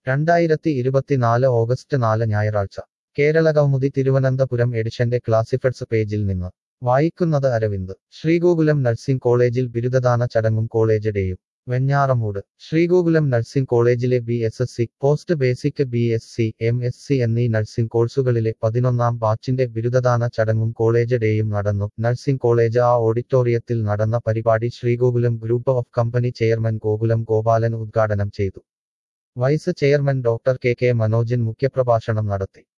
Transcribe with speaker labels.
Speaker 1: രണ്ടായിരത്തി ഇരുപത്തിനാല് ഓഗസ്റ്റ് നാല് ഞായറാഴ്ച കേരള കൗമുദി തിരുവനന്തപുരം എഡിഷന്റെ ക്ലാസിഫെഡ്സ് പേജിൽ നിന്ന് വായിക്കുന്നത് അരവിന്ദ് ശ്രീഗോകുലം നഴ്സിംഗ് കോളേജിൽ ബിരുദദാന ചടങ്ങും കോളേജ് ഡേയും വെഞ്ഞാറമൂട് ശ്രീഗോകുലം നഴ്സിംഗ് കോളേജിലെ B S S C post basic B S C M S C എന്നീ നഴ്സിംഗ് കോഴ്സുകളിലെ പതിനൊന്നാം ബാച്ചിന്റെ ബിരുദദാന ചടങ്ങും കോളേജ് ഡേയും നടന്നു നഴ്സിംഗ് കോളേജ് ആ ഓഡിറ്റോറിയത്തിൽ നടന്ന പരിപാടി Sreegokulam group of company chairman Gokulam Gopalan ഉദ്ഘാടനം ചെയ്തു vice chairman doctor K K Manojan മുഖ്യപ്രഭാഷണം നടത്തി